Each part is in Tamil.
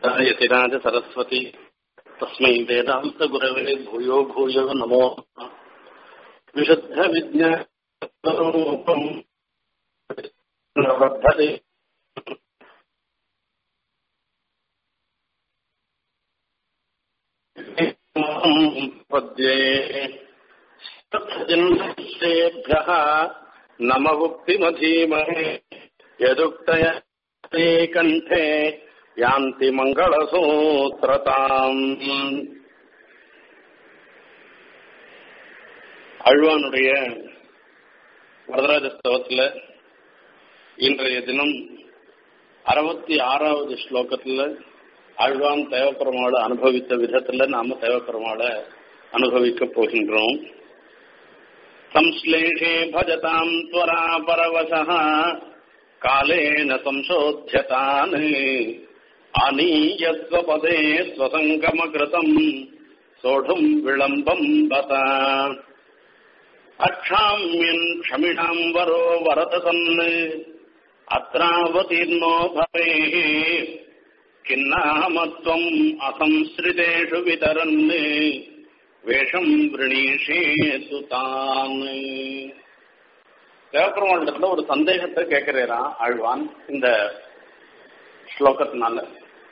यतिराज सरस्वती तस्मै वेदान्तगुरवे भूयो भूयो नमो विशुद्धविज्ञानरूपम् वर्धते पद्ये सत्सजन्मश्रेभ्यः नमवुक्तिमधीमहे यदुक्तय ते कण्ठे யாந்தி மங்களசூத்திரதாம் அழ்வானுடைய வரதராஜ ஸ்தவத்தில் இன்றைய தினம் அறுபத்தி ஆறாவது ஸ்லோகத்தில் ஆழ்வான் தேவப்பெருமாளை அனுபவித்த விதத்தில் நாம தேவப்பெருமாளை அனுபவிக்க போகின்றோம் संश्लेषे भजताम् त्वरा परवशः कालेन संशोध्यतान् आनीय स्वपदे स्वसङ्गमकृतम् सोढुम् विलम्बम् बत अक्षाम्यन् क्षमिणाम् वरो वरतसन् अत्रावतीर्णो भवेः किन्नामत्वम् असंश्रितेषु वितरन् வேஷம் விரணீஷேது தான் தேவப்பெருமானிடத்துல ஒரு சந்தேகத்தை கேட்கிறாராம் ஆழ்வான் இந்த ஸ்லோகத்தினால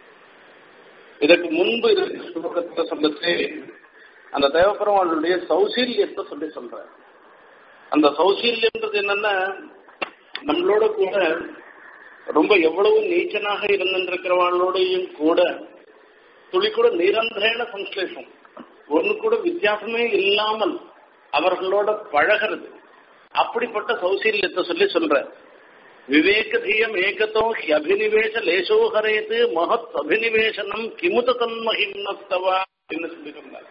இதுக்கு முன்பு இருக்கிற ஸ்லோகத்தை சொல்லிச்சு அந்த தேவப்பெருமானுடைய சௌசீல்யத்தை சொல்லி சொல்ற அந்த சௌசீல்யன்றது என்னன்னா நம்மளோட கூட ரொம்ப எவ்வளவு நீச்சனாக இருந்திருக்கிறவங்களோடையும் கூட துளி கூட நிரந்தரேன சம்ஸ்லேஷம் ஒன்னு கூட வித்தியாசமே இல்லாமல் அவர்களோட பழகிறது அப்படிப்பட்ட சௌசீல்யத்தை சொல்லி சொல்ற விவேகதீயம் ஏகத்தோ அபினிவேச லேசோ ஹரேத்து மகத் அபினிவேசனம் கிமுத தன்மகிம்னஸ்தவா அப்படின்னு சொல்லி சொன்னார்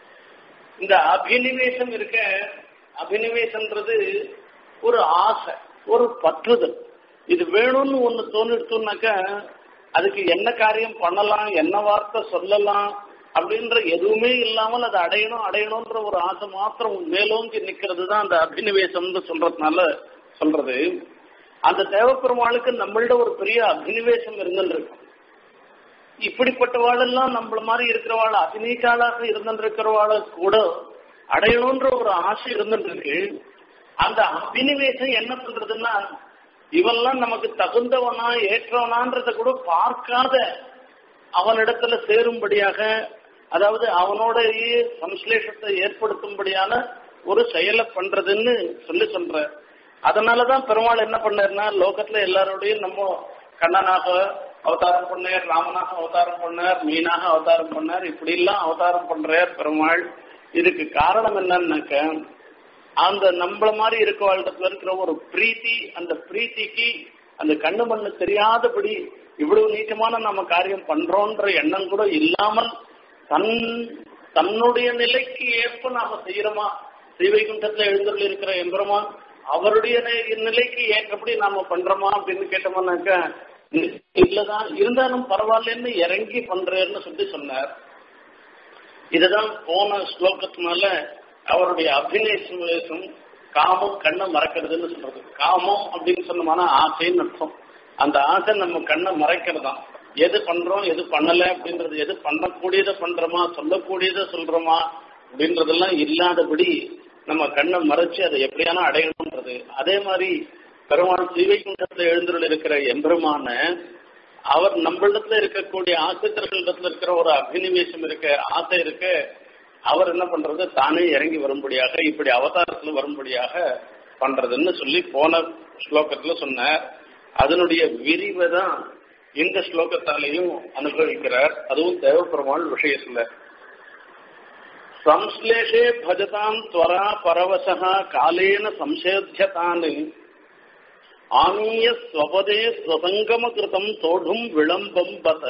இந்த அபினிவேசம் இருக்க அபினிவேசன்றது ஒரு ஆசை ஒரு பற்றுதல் இது வேணும்னு ஒண்ணு தோணிடுச்சுனாக்கா அதுக்கு என்ன காரியம் பண்ணலாம் என்ன வார்த்தை சொல்லலாம் அப்படின்ற எதுவுமே இல்லாமல் அதை அடையணும் அடையணும்ன்ற ஒரு ஆசை மாத்திரம் மேலோங்கி நிக்கிறது தான் அந்த அபினிவேசம்னு சொல்றதுனால சொல்றது அந்த தேவப்பெருமாளுக்கு நம்மள்ட ஒரு பெரிய அபினிவேசம் இருந்துருக்கு இப்படிப்பட்டவாளெல்லாம் நம்மள மாதிரி இருக்கிறவாள் அபிநீக்காளாக இருந்திருக்கிறவாள கூட அடையணும்ன்ற ஒரு ஆசை இருந்துருக்கு அந்த அபினிவேசம் என்ன பண்றதுன்னா இவெல்லாம் நமக்கு தகுந்தவனா ஏற்றவனான்றத கூட பார்க்காத அவனிடத்துல சேரும்படியாக அதாவது அவனோடயே சம்ஸ்லேஷத்தை ஏற்படுத்தும்படியான ஒரு செயலை பண்றதுன்னு சொல்லி சொல்ற அதனாலதான் பெருமாள் என்ன பண்ணாருன்னா லோகத்துல எல்லாரோடையும் நம்ம கண்ணனாக அவதாரம் பண்ணார் ராமனாக அவதாரம் பண்ணார் மீனாக அவதாரம் பண்ணார் இப்படி எல்லாம் அவதாரம் பண்றார் பெருமாள் இதுக்கு காரணம் என்னன்னாக்க அந்த நம்மள மாதிரி இருக்க வாழ்க்கத்துல இருக்கிற ஒரு பிரீத்தி அந்த பிரீத்திக்கு அந்த கண்ணு மண்ணு தெரியாதபடி இவ்வளவு நீச்சமான நம்ம காரியம் பண்றோன்ற எண்ணம் கூட இல்லாமல் தன் தன்னுடைய நிலைக்கு ஏற்ப நாம செய்யறோமா ஸ்ரீவைகுண்டத்துல எழுந்தருள் இருக்கிற எம்பெருமான் அவருடைய நிலைக்கு ஏற்றபடி நாம பண்றோமா அப்படின்னு கேட்டோம்னாக்க இல்லதான் இருந்தாலும் பரவாயில்லன்னு இறங்கி பண்றேன்னு சொல்லி சொன்னார் இதுதான் போன ஸ்லோகத்தினால அவருடைய அபிநேசம் காமம் கண்ணை மறக்கிறதுன்னு சொல்றது காமம் அப்படின்னு சொன்னோம்னா ஆசைன்னு அர்த்தம் அந்த ஆசை நம்ம கண்ணை மறைக்கிறதா எது பண்றோம் எது பண்ணல அப்படின்றது எது பண்ணக்கூடியதை பண்றோமா சொல்லக்கூடியதை சொல்றோமா அப்படின்றதெல்லாம் இல்லாதபடி நம்ம கண்ணை மறைச்சு அதை எப்படியானா அடையணும்ன்றது அதே மாதிரி பெருமாள் ஸ்ரீவைகுண்டத்துல எழுந்துள்ள இருக்கிற எம்பெருமான அவர் நம்மளிடத்துல இருக்கக்கூடிய ஆசிரியர்களிடத்துல இருக்கிற ஒரு அபினிவேசம் இருக்க ஆசை இருக்க அவர் என்ன பண்றது தானே இறங்கி வரும்படியாக இப்படி அவதாரத்துல வரும்படியாக பண்றதுன்னு சொல்லி போன ஸ்லோகத்துல சொன்னார் அதனுடைய விரிவை தான் இந்த ஸ்லோகத்தாலையும் அனுபவிக்கிறார் அதுவும் தேவப்பெருமாள் விஷயத்துல சம்ஸ்லேஷே பஜதாம் துவரா பரவசா காலேன சம்சேத்தியதான் ஆனீய ஸ்வபதே ஸ்வசங்கம கிருதம் தோடும் விளம்பம் பத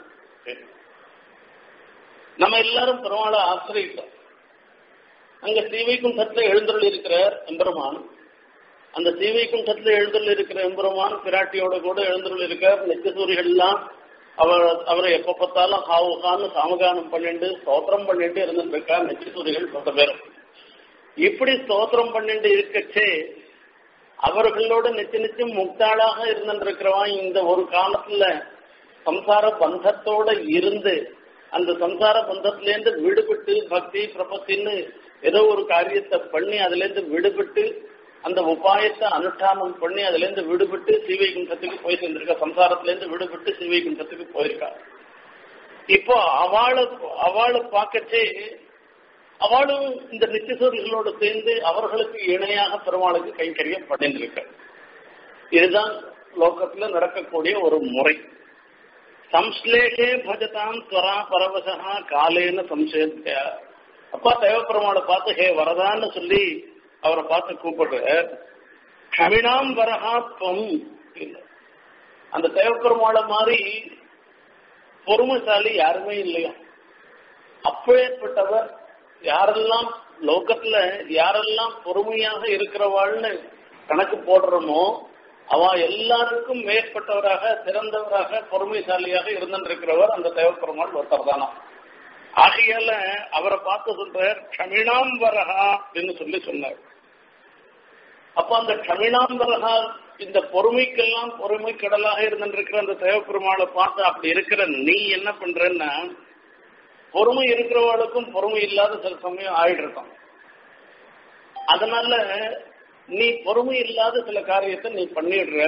நம்ம எல்லாரும் பெருமாளை ஆசிரியத்தோம் அங்க ஸ்ரீவைகுண்டத்துல எழுந்தருள் இருக்கிற எம்பெருமான் அந்த சீவைக்குண்டத்துல எழுந்தருள் இருக்கிற எம்பெருமான் பிராட்டியோட கூட எழுந்தருள் இருக்க நித்தியசூரிகள் எல்லாம் அவர் அவரை எப்ப பார்த்தாலும் ஹாவுகான்னு சாமகானம் பண்ணிட்டு ஸ்தோத்திரம் பண்ணிட்டு இருந்துட்டு இருக்கா நித்தியசூரிகள் பத்த பேரும் இப்படி ஸ்தோத்திரம் பண்ணிட்டு இருக்கச்சே அவர்களோட நிச்சய நிச்சயம் முக்தாளாக இருந்துட்டு இருக்கிறவன் இந்த ஒரு காலத்துல சம்சார பந்தத்தோட இருந்து அந்த சம்சார பந்தத்திலேருந்து விடுபட்டு பக்தி பிரபத்தின்னு ஏதோ ஒரு காரியத்தை பண்ணி அதுல இருந்து விடுபட்டு அந்த உபாயத்தை அனுஷ்டானம் பண்ணி அதுல இருந்து விடுபட்டு சீவைகுண்டத்துக்கு போய் சேர்ந்திருக்கா சம்சாரத்துல இருந்து விடுபட்டு சீவைகுண்டத்துக்கு போயிருக்கா இப்போ அவளை அவளை பார்க்கச்சே அவளும் இந்த நித்தியசூரிகளோடு சேர்ந்து அவர்களுக்கு இணையாக பெருமாளுக்கு கைங்கரியம் பண்ணிருக்க இதுதான் லோகத்துல நடக்கக்கூடிய ஒரு முறை சம்ஸ்லேஷே பஜதாம் துவரா பரவசா காலேன சம்சேத்திய அப்பா தேவப்பெருமாளை பார்த்து ஹே வரதான்னு சொல்லி அவரை பார்த்து கூப்பிடுற கமினாம் வரஹாத்வம் அந்த தேவப்பெருமாளை மாதிரி பொறுமைசாலி யாருமே இல்லையா அப்பேற்பட்டவர் யாரெல்லாம் லோகத்துல யாரெல்லாம் பொறுமையாக இருக்கிறவாள்னு கணக்கு போடுறோமோ அவ எல்லாருக்கும் மேற்பட்டவராக சிறந்தவராக பொறுமைசாலியாக இருந்திருக்கிறவர் அந்த தேவப்பெருமாள் ஒருத்தர் தானா ஆகையால அவரை பார்த்து சொல்றார் க்ஷமிணாம்பரகா அப்படின்னு சொல்லி சொன்னார் அப்ப அந்த க்ஷமிணாம்பரகா இந்த பொறுமைக்கெல்லாம் பொறுமை கடலாக இருந்திருக்கிற அந்த தேவப்பெருமாளை பார்த்து அப்படி இருக்கிற நீ என்ன பண்றன்னா பொறுமை இருக்கிறவளுக்கும் பொறுமை இல்லாத சில சமயம் ஆயிடுறோம் அதனால நீ பொறுமை இல்லாத சில காரியத்தை நீ பண்ணிடுற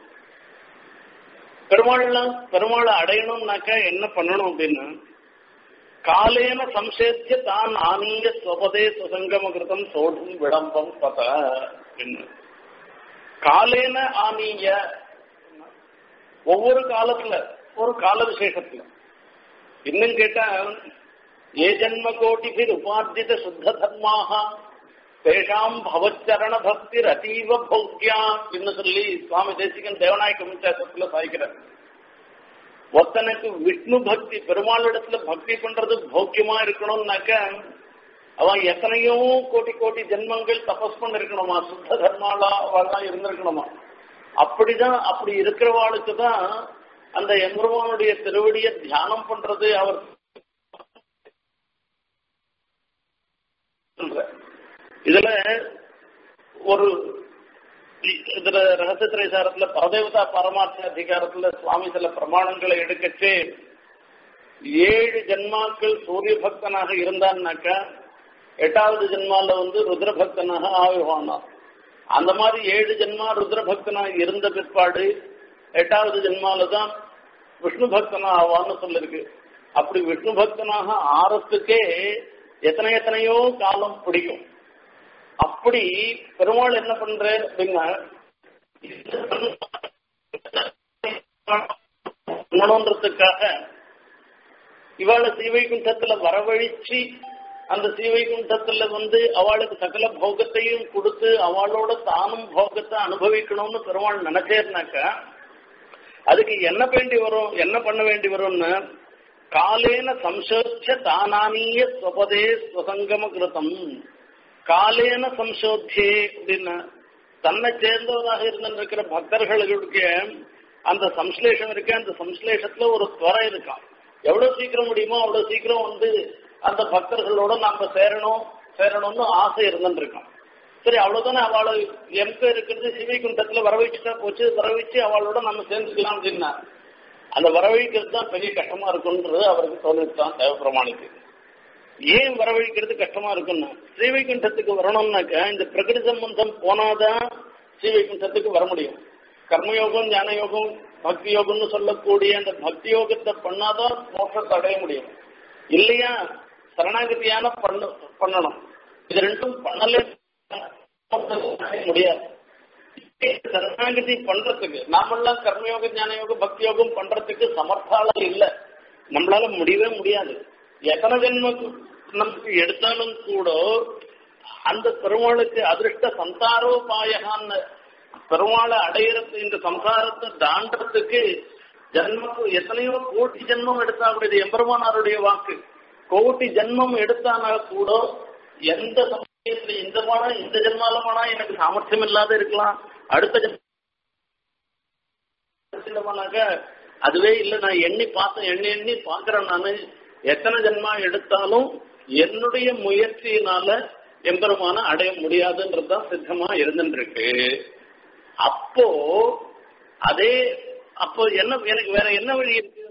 பெருமாள்லாம் பெருமாளை அடையணும்னாக்கா என்ன பண்ணணும் அப்படின்னா காலேன சம்சேத்திய தான் ஆனீய ஸ்வபதே சுசங்கம கிருதம் சோடும் விளம்பம் பத அப்படின்னு காலேன ஆனீய ஒவ்வொரு காலத்துல ஒரு கால விசேஷத்துல இன்னும் கேட்டா ஏ ஜன்ம கோட்டிபிர் உபார்ஜித சுத்த தர்மாக தேஷாம் பவச்சரண பக்தி அதீவ பௌக்கியா என்று சொல்லி சுவாமி தேசிகன் தேவநாயக முச்சாசத்துல சாய்க்கிறார் ஒருத்தனுக்கு விஷ்ணு பக்தி பெருமாளிடத்துல பக்தி பண்றது பௌக்கியமா இருக்கணும்னாக்க அவன் எத்தனையோ கோடி கோடி ஜென்மங்கள் தபஸ் பண்ண இருக்கணுமா சுத்த தர்மாலா அவள்லாம் இருந்திருக்கணுமா அப்படிதான் அப்படி இருக்கிறவாளுக்கு தான் அந்த எம்பெருமானுடைய திருவடியை தியானம் பண்றது அவர் இதுல ஒரு இதுல ரகசிய திரைசாரத்துல பரதேவதா பரமார்த்த அதிகாரத்துல சுவாமி சில பிரமாணங்களை எடுக்கச்சே ஏழு ஜென்மாக்கள் சூரிய பக்தனாக இருந்தான்னாக்கா எட்டாவது ஜென்மால வந்து ருத்ர பக்தனாக ஆவிவானார் அந்த மாதிரி ஏழு ஜென்மா ருத்ர பக்தனாக இருந்த பிற்பாடு எட்டாவது ஜென்மால தான் விஷ்ணு பக்தனா ஆவான்னு சொல்லிருக்கு அப்படி விஷ்ணு பக்தனாக ஆறத்துக்கே எத்தனை எத்தனையோ காலம் பிடிக்கும் அப்படி பெருமாள் என்ன பண்ற அப்படின்னா பண்ணணுன்றதுக்காக இவாளை சீவைகுண்டத்துல வரவழிச்சு அந்த சீவைகுண்டத்துல வந்து அவளுக்கு சகல போகத்தையும் கொடுத்து அவளோட தானும் போகத்தை அனுபவிக்கணும்னு பெருமாள் நினைச்சேர்னாக்கா அதுக்கு என்ன வேண்டி வரும் என்ன பண்ண வேண்டி வரும்னு காலேன சம்சோத்திய தானானிய ஸ்வபதே ஸ்வசங்கம கிருதம் காலேன சம்சோத்தியே அப்படின்னு தன்னை சேர்ந்தவராக இருந்திருக்கிற பக்தர்களுக்கு அந்த சம்ஸ்லேஷம் இருக்கு அந்த சம்ஸ்லேஷத்துல ஒரு துறை இருக்கான் எவ்வளவு சீக்கிரம் முடியுமோ அவ்வளவு சீக்கிரம் வந்து அந்த பக்தர்களோட நாம சேரணும் சேரணும்னு ஆசை இருந்துருக்கான் சரி அவ்வளவுதானே அவளை எங்க இருக்கிறது சிவைகுண்டத்துல வரவழைச்சுட்டா போச்சு வரவழைச்சு அவளோட நம்ம சேர்ந்துக்கலாம் அப்படின்னா அந்த வரவழைக்கிறது தான் பெரிய கஷ்டமா இருக்குன்றது அவருக்கு தோணித்தான் தேவப்பிரமாணிக்கு ஏன் வரவழைக்கிறது கஷ்டமா இருக்குன்னா ஸ்ரீவைகுண்டத்துக்கு வரணும்னாக்க இந்த பிரகிருதி சம்பந்தம் போனாதான் ஸ்ரீவைகுண்டத்துக்கு வர முடியும் கர்மயோகம் ஞான யோகம் பக்தி யோகம்னு சொல்லக்கூடிய அந்த பக்தி யோகத்தை பண்ணாதான் மோட்சத்தை அடைய முடியும் இல்லையா சரணாகதியான பண்ண பண்ணணும் இது ரெண்டும் பண்ணலே முடியாது சரணாகதி பண்றதுக்கு நாமெல்லாம் கர்மயோக ஞான யோகம் பக்தி யோகம் பண்றதுக்கு சமர்த்தால இல்ல நம்மளால முடியவே முடியாது எத்தனை ஜென்மக்கு நமக்கு எடுத்தாலும் கூட அந்த பெருமாளுக்கு அதிருஷ்ட சந்தாரோபாயகான்னு பெருமாளை அடையிறது இந்த சம்சாரத்தை தாண்டறதுக்கு ஜன்மக்கு எத்தனையோ கோட்டி ஜென்மம் எடுத்தா கூட இது எம்பெருமானாருடைய வாக்கு கோட்டி ஜென்மம் எடுத்தானா கூட எந்த சமயத்துல இந்த மானா இந்த ஜென்மாலமானா எனக்கு சாமர்த்தியம் இல்லாத இருக்கலாம் அடுத்த ஜென்மனாக்க அதுவே இல்லை நான் எண்ணி பார்த்தேன் எண்ணி எண்ணி பாக்குறேன் நானு எத்தனை ஜென்மா எடுத்தாலும் என்னுடைய முயற்சியினால எம்பெருமான அடைய முடியாதுன்றதுதான் சித்தமா இருந்துருக்கு அப்போ அதே அப்போ என்ன எனக்கு வேற என்ன வழி இருக்கு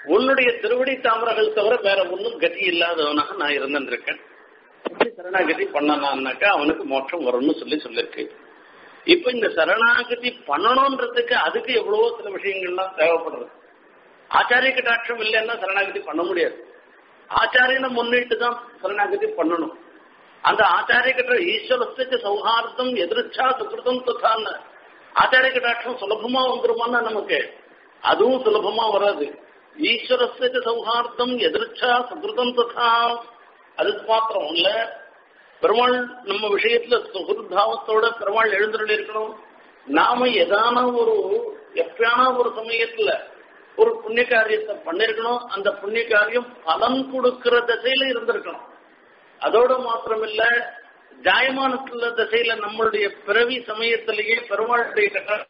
உன்னுடைய திருவடி தாமரங்கள் தவிர வேற ஒன்றும் கதி இல்லாதவனாக நான் இருந்திருக்கேன் இப்படி சரணாகதி பண்ணனான்னாக்கா அவனுக்கு மோட்சம் வரும்னு சொல்லி சொல்லிருக்கு இப்ப இந்த சரணாகதி பண்ணணும்ன்றதுக்கு அதுக்கு எவ்வளவோ சில விஷயங்கள்லாம் தேவைப்படுறது ஆச்சாரிய கட்டாட்சம் இல்லைன்னா சரணாகதி பண்ண முடியாது ஆச்சாரியனை முன்னிட்டு தான் சரணாகதி பண்ணணும் அந்த ஆச்சாரிய கட்ட ஈஸ்வரத்துக்கு சௌஹார்தம் எதிர்ச்சா சுக்கிருதம் துத்தான்னு ஆச்சாரிய கட்டாட்சம் சுலபமா வந்துருமான்னா நமக்கு அதுவும் சுலபமா வராது ஈஸ்வரத்துக்கு சௌஹார்தம் எதிர்ச்சா சுக்கிருதம் துத்தா அதுக்கு மாத்திரம் இல்ல பெருமாள் நம்ம விஷயத்துல சுகுர்பாவத்தோட பெருமாள் எழுந்துள்ள இருக்கணும் நாம எதான ஒரு எப்பயான ஒரு சமயத்துல ஒரு புண்ணிய காரியத்தை பண்ணிருக்கணும் அந்த புண்ணிய காரியம் பலன் கொடுக்கிற திசையில இருந்திருக்கணும் அதோட மாத்திரமில்ல ஜாயமானத்துல திசையில நம்மளுடைய பிறவி சமயத்திலேயே பெருமாளுடைய கட்ட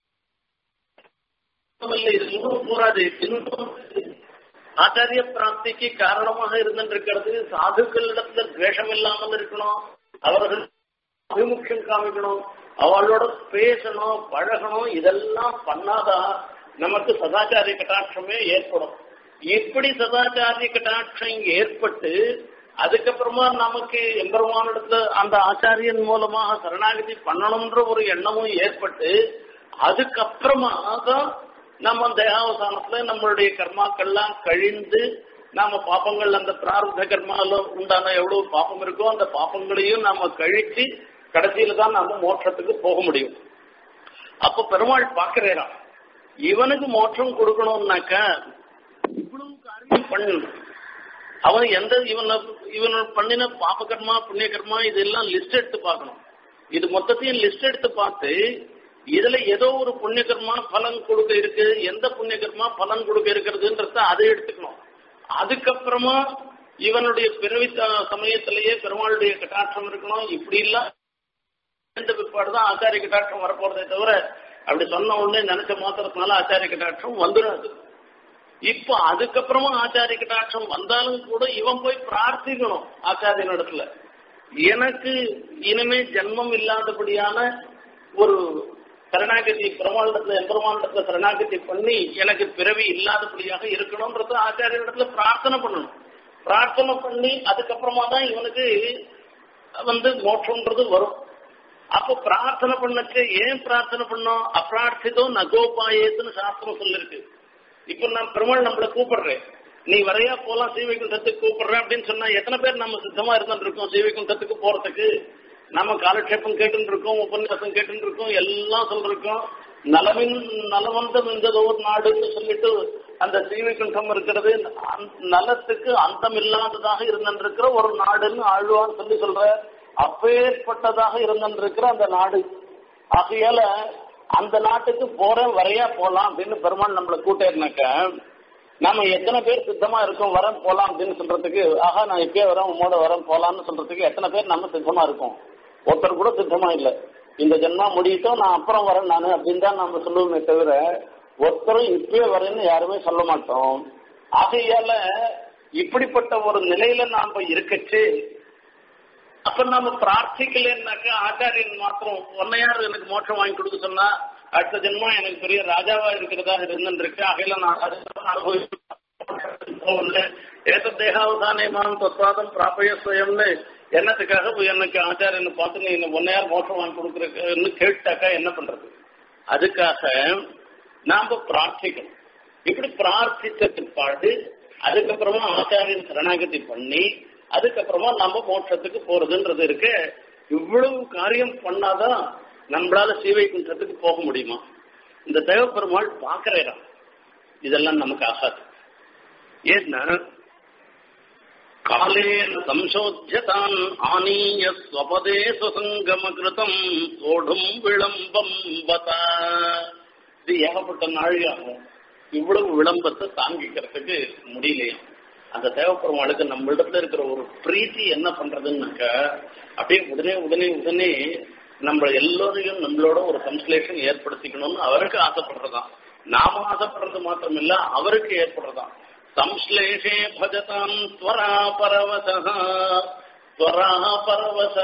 கூறாது ஆச்சாரிய பிராப்திக்கு காரணமாக இருந்திருக்கிறது சாதுக்களிடத்துல துவேஷம் இல்லாமல் இருக்கணும் அவர்கள் அபிமுக்கியம் காமிக்கணும் அவளோட பேசணும் பழகணும் இதெல்லாம் பண்ணாதான் நமக்கு சதாச்சாரிய கட்டாட்சமே ஏற்படும் இப்படி சதாச்சாரிய கட்டாட்சம் ஏற்பட்டு அதுக்கப்புறமா நமக்கு எம்பெருமானிடத்துல அந்த ஆச்சாரியன் மூலமாக சரணாகதி பண்ணணும்ன்ற ஒரு எண்ணமும் ஏற்பட்டு அதுக்கப்புறமா தான் நம்ம தேகாவசானத்துல நம்மளுடைய கர்மாக்கள்லாம் கழிந்து நாம பாப்பங்கள் அந்த பிரார்த்த கர்மால உண்டான எவ்வளவு பாப்பம் இருக்கோ அந்த பாப்பங்களையும் நாம கழிச்சு கடைசியில தான் நாம மோட்சத்துக்கு போக முடியும் அப்ப பெருமாள் பாக்குறான் இவனுக்கு மோட்சம் கொடுக்கணும்னாக்க இவ்வளவு காரியம் பண்ணணும் அவன் எந்த இவன் இவன் பண்ணின பாப கர்மா புண்ணிய கர்மா இதெல்லாம் லிஸ்ட் எடுத்து பார்க்கணும் இது மொத்தத்தையும் லிஸ்ட் எடுத்து பார்த்து இதுல ஏதோ ஒரு புண்ணிய கர்மா பலன் கொடுக்க இருக்கு எந்த புண்ணிய கர்மா பலன் கொடுக்க இருக்கிறதுன்றத அதை எடுத்துக்கணும் அதுக்கப்புறமா இவனுடைய பிறவி சமயத்திலேயே பெருமாளுடைய கட்டாட்சம் இருக்கணும் இப்படி எல்லாம் இந்த பிற்பாடுதான் ஆச்சாரிய கட்டாட்சம் வரப்போறதே தவிர அப்படி சொன்ன உடனே நினைச்ச மாத்திரத்தினால ஆச்சாரிய கட்டாட்சம் வந்துடாது இப்ப அதுக்கப்புறமா ஆச்சாரிய கட்டாட்சம் வந்தாலும் கூட இவன் போய் பிரார்த்திக்கணும் ஆச்சாரியன் இடத்துல எனக்கு இனிமே ஜென்மம் இல்லாதபடியான ஒரு சரணாகதி பெருமாளிடத்துல எம்பெருமானிடத்துல சரணாகதி பண்ணி எனக்கு பிறவி இல்லாதபடியாக இருக்கணும்ன்றது ஆச்சாரியனிடத்துல பிரார்த்தனை பண்ணணும் பிரார்த்தனை பண்ணி அதுக்கப்புறமா தான் இவனுக்கு வந்து மோட்சம்ன்றது வரும் அப்போ பிரார்த்தனை பண்ணச்சு ஏன் பிரார்த்தனை பண்ணோம் அப்பிரார்த்திதோ நகோபாயேத்துன்னு சாஸ்திரம் சொல்லிருக்கு இப்ப நான் பெருமாள் நம்மள கூப்பிடுறேன் நீ வரையா போலாம் சீவைகுண்டத்துக்கு கூப்பிடுறேன் அப்படின்னு சொன்னா எத்தனை பேர் நம்ம சித்தமா இருந்துட்டு இருக்கோம் சீவைகுண்டத்துக்கு போறதுக்கு நம்ம காலக்ஷேபம் கேட்டு இருக்கோம் உபன்யாசம் கேட்டு இருக்கோம் எல்லாம் சொல்லிருக்கோம் நலமின் நலவந்தம் ஒரு நாடுன்னு சொல்லிட்டு அந்த சீவைகுண்டம் இருக்கிறது நலத்துக்கு அந்தம் இல்லாததாக இருந்திருக்கிற ஒரு நாடுன்னு ஆழ்வான்னு சொல்லி சொல்ற அப்பேற்பட்டதாக இருந்திருக்கிற அந்த நாடு ஆகையால அந்த நாட்டுக்கு போறேன் வரையா போலாம் அப்படின்னு பெருமாள் நம்மளை கூட்டேருனாக்க நம்ம எத்தனை பேர் சித்தமா இருக்கோம் வரேன் போலாம் அப்படின்னு சொல்றதுக்கு ஆஹா நான் எப்பயே வரேன் உமோட வரேன் போலாம்னு சொல்றதுக்கு எத்தனை பேர் நம்ம சித்தமா இருக்கோம் ஒருத்தர் கூட சித்தமா இல்லை இந்த ஜென்மா முடியட்டும் நான் அப்புறம் வரேன் நான் அப்படின்னு தான் நம்ம சொல்லுவோமே தவிர ஒருத்தரும் இப்பயே வரேன்னு யாருமே சொல்ல மாட்டோம் ஆகையால இப்படிப்பட்ட ஒரு நிலையில நாம இருக்கச்சு அப்ப நாம பிரார்த்திக்கலன்னாக்கா ஆச்சாரியன் மாத்திரம் ஒன்னையார் எனக்கு மோட்சம் வாங்கி கொடுக்க சொன்னா அடுத்த ஜென்மா எனக்கு பெரிய ராஜாவா இருக்கிறதாக இருந்துருக்கு அகையில நான் அனுபவிச்சு ஏத்த தேகாவதானே மாம் தத்வாதம் பிராப்பய சுயம்னு என்னத்துக்காக போய் எனக்கு ஆச்சாரியனை பார்த்து நீ ஒன்னையார் மோட்சம் வாங்கி கொடுக்குறன்னு கேட்டாக்கா என்ன பண்றது அதுக்காக நாம பிரார்த்திக்கணும் இப்படி பிரார்த்தித்த பிற்பாடு அதுக்கப்புறமா ஆச்சாரியன் சரணாகதி பண்ணி அதுக்கப்புறமா நம்ம மோட்சத்துக்கு போறதுன்றது இருக்கு இவ்வளவு காரியம் பண்ணாதான் நம்மளால சீவைகுண்டத்துக்கு போக முடியுமா இந்த தேவப்பெருமாள் பாக்குறேன் இதெல்லாம் நமக்கு ஆகாது ஏன்னா காலேன சம்சோத்தியதான் ஆனீய ஸ்வபதே சுசங்கம கிருதம் ஓடும் விளம்பம் பதா இது ஏகப்பட்ட நாழியாகும் இவ்வளவு விளம்பத்தை தாங்கிக்கிறதுக்கு முடியலையாம் அந்த தேவப்பெருமாளுக்கு நம்மளிடத்துல இருக்கிற ஒரு பிரீத்தி என்ன பண்றதுன்னாக்க அப்படியே உடனே உடனே உடனே நம்ம எல்லோரையும் நம்மளோட ஒரு சம்ஸ்லேஷன் ஏற்படுத்திக்கணும்னு அவருக்கு ஆசைப்படுறதாம் நாம ஆசைப்படுறது மாத்திரம் இல்ல அவருக்கு ஏற்படுறதாம் சம்ஸ்லேஷே பஜதாம் ஸ்வரா பரவசா ஸ்வரா பரவசா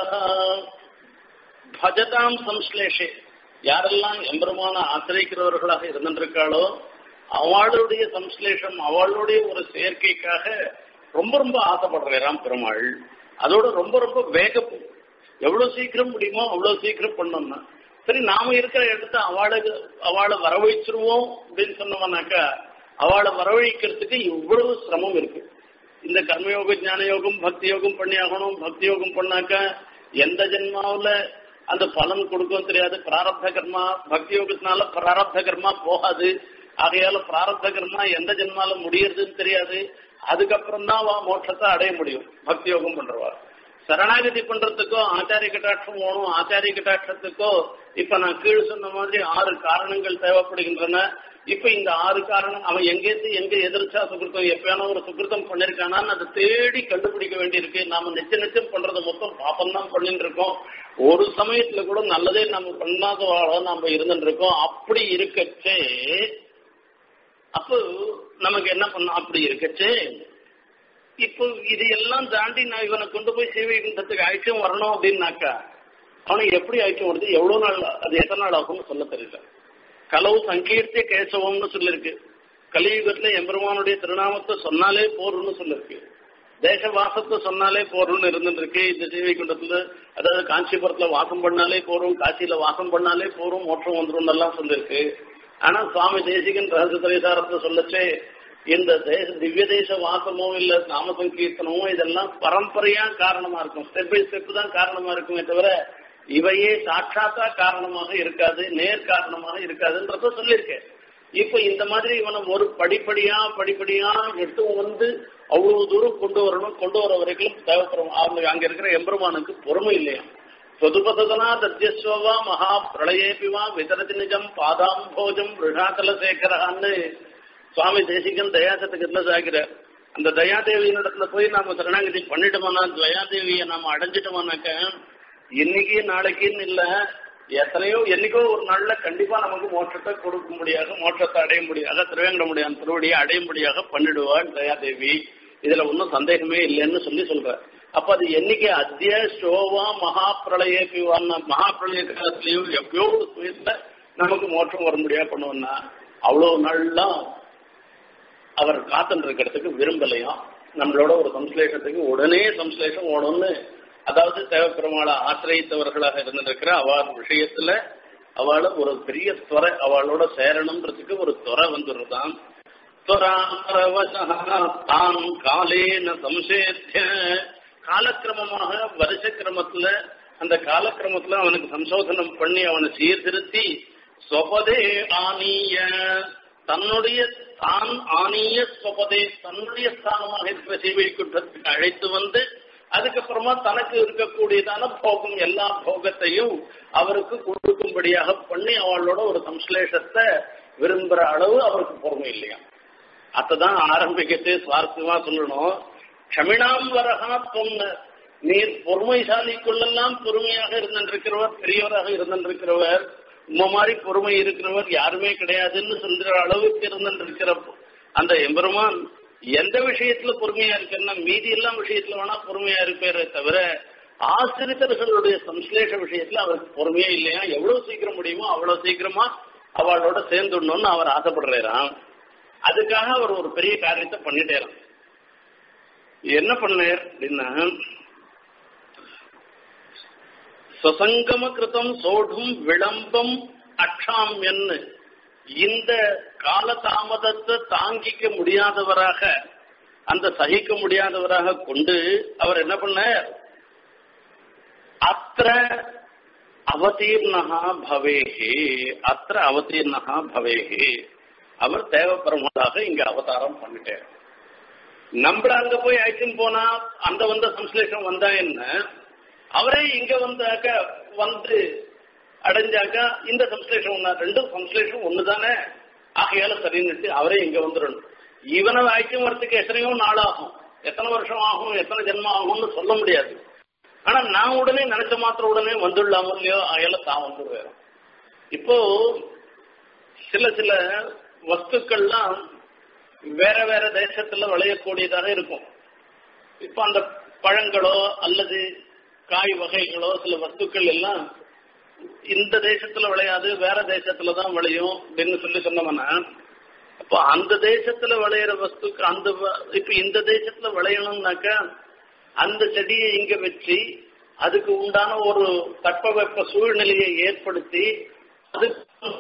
பஜதாம் சம்ஸ்லேஷே யாரெல்லாம் எம்பெருமான ஆசிரியக்கிறவர்களாக இருந்திருக்காளோ அவளுடைய சம்ஸ்லேஷம் அவளுடைய ஒரு செயற்கைக்காக ரொம்ப ரொம்ப ஆசைப்படுறாராம் பெருமாள் அதோட ரொம்ப ரொம்ப வேகம் எவ்வளவு சீக்கிரம் முடியுமோ அவ்வளவு சீக்கிரம் பண்ணோம்னா சரி நாம இருக்கிற இடத்த அவளுக்கு அவளை வரவழைச்சிருவோம் அப்படின்னு சொன்னோம்னாக்கா அவளை வரவழைக்கிறதுக்கு இவ்வளவு சிரமம் இருக்கு இந்த கர்மயோக ஞான யோகம் பக்தி யோகம் பண்ணி ஆகணும் பக்தி யோகம் பண்ணாக்கா எந்த ஜென்மாவுல அந்த பலன் கொடுக்கும் தெரியாது பிராரப்த கர்மா பக்தி யோகத்தினால பிராரப்த கர்மா போகாது ஆகையால பிராரப்த கர்மா எந்த ஜென்மால முடியறதுன்னு தெரியாது அதுக்கப்புறம் தான் வா மோட்சத்தை அடைய முடியும் பக்தி யோகம் பண்றவா சரணாகதி பண்றதுக்கோ ஆச்சாரிய கட்டாட்சம் வேணும் ஆச்சாரிய கட்டாட்சத்துக்கோ இப்ப நான் கீழ் சொன்ன மாதிரி ஆறு காரணங்கள் தேவைப்படுகின்றன இப்ப இந்த ஆறு காரணம் அவன் எங்கேருந்து எங்க எதிர்ச்சா சுகிருத்தம் எப்பயான ஒரு சுகிருத்தம் பண்ணிருக்கானான்னு அதை தேடி கண்டுபிடிக்க வேண்டியிருக்கு நாம நிச்சய நிச்சயம் பண்றது மொத்தம் பாப்பம் தான் பண்ணிட்டு இருக்கோம் ஒரு சமயத்துல கூட நல்லதே நம்ம பண்ணாதவாள நாம இருந்துட்டு இருக்கோம் அப்படி இருக்கச்சே அப்போ நமக்கு என்ன பண்ண அப்படி இருக்கச்சே இப்போ இது எல்லாம் தாண்டி நான் இவனை கொண்டு போய் சேவைகின்றதுக்கு அழைச்சும் வரணும் அப்படின்னாக்கா அவனை எப்படி அழைச்சும் வருது எவ்வளவு நாள் அது எத்தனை நாள் ஆகும்னு சொல்ல தெரியல கலவு சங்கீர்த்திய கேசவம்னு சொல்லிருக்கு கலியுகத்துல எம்பெருமானுடைய திருநாமத்தை சொன்னாலே போரும்னு சொல்லிருக்கு தேசவாசத்தை சொன்னாலே போரும்னு இருந்துட்டு இருக்கு இந்த சேவைகுண்டத்துல அதாவது காஞ்சிபுரத்துல வாசம் பண்ணாலே போறோம் காசியில வாசம் பண்ணாலே போறோம் மோட்சம் வந்துடும் எல்லாம் சொல்லிருக்கு ஆனா சுவாமி தேசிகன் ரகசிய திரைசாரத்தை சொல்லச்சே இந்த தேச திவ்ய தேச வாசமோ இல்ல நாம சங்கீர்த்தனமோ இதெல்லாம் பரம்பரையா காரணமா இருக்கும் ஸ்டெப் பை ஸ்டெப் தான் காரணமா இருக்குமே தவிர இவையே சாட்சாத்தா காரணமாக இருக்காது நேர் காரணமாக இருக்காதுன்றத சொல்லியிருக்கேன் இப்ப இந்த மாதிரி இவனை ஒரு படிப்படியா படிப்படியா எடுத்து வந்து அவ்வளவு தூரம் கொண்டு வரணும் கொண்டு வர வரைக்கும் தேவைப்படும் அவங்க அங்க இருக்கிற எம்பெருமானுக்கு பொறுமை இல்லையா சொதுபதனா தத்யஸ்வா மகா பிரளயேபிவா விதரதி நிஜம் பாதாம் போஜம் விழாக்கல சேகரான்னு சுவாமி தேசிகன் தயாசத்துக்கு சாகிறார் அந்த தயாதேவியினிடத்துல போய் நாம சரணாகதி பண்ணிட்டோம்னா தயாதேவியை நாம அடைஞ்சிட்டோம்னாக்க இன்னைக்கு நாளைக்குன்னு இல்ல எத்தனையோ என்னைக்கோ ஒரு நாள்ல கண்டிப்பா நமக்கு மோட்சத்தை கொடுக்க முடியாது மோட்சத்தை அடைய முடியாது திருவேங்கட முடியாது திருவடியை அடைய முடியாக பண்ணிடுவாள் தயாதேவி இதுல ஒன்றும் சந்தேகமே இல்லைன்னு சொல்லி சொல்ற அப்ப அது என்னைக்கு அத்திய ஸ்டோவா மகா பிரளய மகா பிரளய காலத்திலையும் எப்பயோ ஒரு சுயத்துல நமக்கு மோட்சம் வர முடியாது பண்ணுவோம்னா அவ்வளவு நாள்லாம் அவர் காத்துட்டு இருக்கிறதுக்கு விரும்பலையாம் நம்மளோட ஒரு சம்ஸ்லேஷத்துக்கு உடனே சம்ஸ்லேஷம் ஓடும்னு அதாவது தேவப்பெருமாளை ஆசிரியத்தவர்களாக இருந்திருக்கிற அவள் விஷயத்துல அவளை ஒரு பெரிய துறை அவளோட சேரணுன்றதுக்கு ஒரு துறை வந்துடுறதான் தான் காலேன சம்சேத்திய காலக்கிரமமாக வருஷ கிரமத்துல அந்த காலக்கிரமத்துல அவனுக்கு சம்சோதனம் பண்ணி அவனை சீர்திருத்தி சொபதே ஆனிய தன்னுடைய தான் ஆனிய சொபதே தன்னுடைய ஸ்தானமாக இருக்கிற சேவை குற்றத்துக்கு அழைத்து வந்து அதுக்கப்புறமா தனக்கு இருக்கக்கூடியதான போகம் எல்லா போகத்தையும் அவருக்கு கொடுக்கும்படியாக பண்ணி அவளோட ஒரு சம்ஸ்லேஷத்தை விரும்புற அளவு அவருக்கு பொறுமை இல்லையா அதான் ஆரம்பிக்கத்தே சுவாரஸ்யமா சொல்லணும் க்ஷமிணாம் வரகா பொண்ணு நீர் பொறுமைசாலிக்குள்ளெல்லாம் பொறுமையாக இருந்திருக்கிறவர் பெரியவராக இருந்திருக்கிறவர் இந்த மாதிரி பொறுமை இருக்கிறவர் யாருமே கிடையாதுன்னு சொல்ற அளவுக்கு இருந்திருக்கிற அந்த எம்பெருமான் எந்த விஷயத்துல பொறுமையா இருக்குன்னா மீதி எல்லாம் விஷயத்துல வேணா பொறுமையா இருப்பேரே தவிர ஆசிரியர்களுடைய சம்ஸ்லேஷ விஷயத்துல அவருக்கு பொறுமையே இல்லையா எவ்வளவு சீக்கிரம் முடியுமோ அவ்வளவு சீக்கிரமா அவளோட சேர்ந்துடணும்னு அவர் ஆசைப்படுறாராம் அதுக்காக அவர் ஒரு பெரிய காரியத்தை பண்ணிட்டேறான் என்ன பண்ணார் அப்படின்னா சுசங்கம கிருதம் சோடும் விளம்பம் அக்ஷாம்யன்னு இந்த காலதாமதத்தை தாங்கிக்க முடியாதவராக அந்த சகிக்க முடியாதவராக கொண்டு அவர் என்ன பண்ணார் அத்த அவதீர்ணா பவேஹே அத்த அவதீர்ணா பவேஹே அவர் தேவப்பெருமாளாக இங்க அவதாரம் பண்ணிட்டார் நம்மள அங்க போய் அழைச்சுன்னு போனா அந்த வந்த சம்ஸ்லேஷம் வந்தா என்ன அவரே இங்க வந்தாக்க வந்து அடைஞ்சாக்கா இந்த சம்ஸ்லேஷன் ஒண்ணா ரெண்டும் சம்ஸ்லேஷன் ஒண்ணுதானே ஆகையால சரின்னுட்டு அவரே இங்க வந்துடணும் இவனை அழைக்கும் வரத்துக்கு எத்தனையோ நாள் ஆகும் எத்தனை வருஷம் ஆகும் எத்தனை ஜென்மம் ஆகும்னு சொல்ல முடியாது ஆனா நான் உடனே நினைச்ச மாத்திரம் உடனே வந்துடலாமோ இல்லையோ ஆகையால தான் வந்துடுவேன் இப்போ சில சில வஸ்துக்கள்லாம் வேற வேற தேசத்துல விளையக்கூடியதாக இருக்கும் இப்ப அந்த பழங்களோ அல்லது காய் வகைகளோ சில வஸ்துக்கள் எல்லாம் இந்த தேசத்துல விளையாது வேற தேசத்துல தான் விளையும் அப்படின்னு சொல்லி சொன்னோம்னா அப்ப அந்த தேசத்துல விளையிற வஸ்துக்கு அந்த வ- இப்ப இந்த தேசத்துல விளையணும்னாக்கா அந்த செடியை இங்க வச்சு அதுக்கு உண்டான ஒரு தட்பவெப்ப சூழ்நிலையை ஏற்படுத்தி அது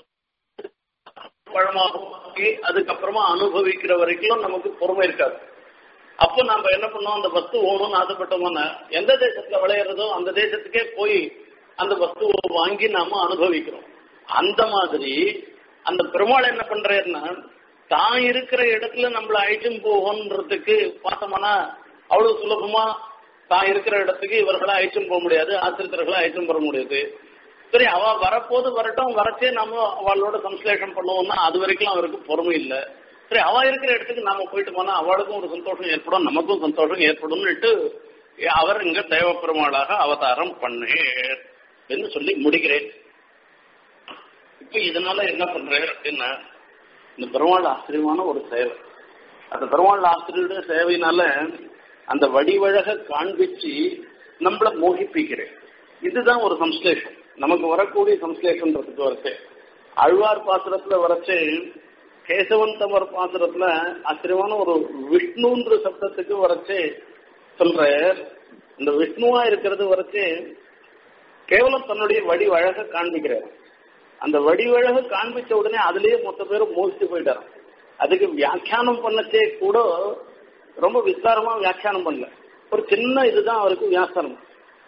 பழமாகி அதுக்கப்புறமா அனுபவிக்கிற வரைக்கும் நமக்கு பொறுமை இருக்காது அப்போ நாம என்ன பண்ணோம் அந்த வஸ்து ஓணும்னு ஆசைப்பட்டோம்னா எந்த தேசத்துல விளையிறதோ அந்த தேசத்துக்கே போய் அந்த வஸ்துவை வாங்கி நாம அனுபவிக்கிறோம் அந்த மாதிரி அந்த பெருமாள் என்ன பண்றாருன்னா தான் இருக்கிற இடத்துல நம்மள அழைச்சும் போகன்றதுக்கு பார்த்தோம்னா அவ்வளவு சுலபமா தான் இருக்கிற இடத்துக்கு இவர்களை அழைச்சும் போக முடியாது ஆசிரியர்களை அழைச்சும் போக முடியாது சரி அவ வரப்போது வரட்டும் வரச்சே நாம அவளோட சம்ஸ்லேஷம் பண்ணுவோம்னா அது வரைக்கும் அவருக்கு பொறுமை இல்லை சரி அவ இருக்கிற இடத்துக்கு நாம போயிட்டு போனா அவளுக்கும் ஒரு சந்தோஷம் ஏற்படும் நமக்கும் சந்தோஷம் ஏற்படும்னுட்டு அவர் இங்க தேவப்பெருமாளாக அவதாரம் பண்ணு என்று சொல்லி முடிக்கிறேன் இப்ப இதனால என்ன பண்றேன் அப்படின்னா இந்த பெருமாள் ஆச்சரியமான ஒரு சேவை அந்த பெருமாள் ஆசிரியருடைய சேவையினால அந்த வடிவழக காண்பிச்சு நம்மள மோகிப்பிக்கிறேன் இதுதான் ஒரு சம்ஸ்லேஷம் நமக்கு வரக்கூடிய சம்ஸ்லேஷன்றதுக்கு வரச்சே அழ்வார் பாசுரத்துல வரச்சே கேசவன் தமர் பாசுரத்துல ஆச்சரியமான ஒரு விஷ்ணுன்ற சப்தத்துக்கு வரச்சே சொல்ற இந்த விஷ்ணுவா இருக்கிறது வரச்சே கேவலம் தன்னுடைய வடிவழக காண்பிக்கிறார் அந்த வடிவழக காண்பிச்ச உடனே அதுலயே மொத்த பேரும் மோசித்து போயிட்டார் அதுக்கு வியாக்கியானம் பண்ணச்சே கூட ரொம்ப விஸ்தாரமா வியாக்கியானம் பண்ணல ஒரு சின்ன இதுதான் அவருக்கு வியாசனம்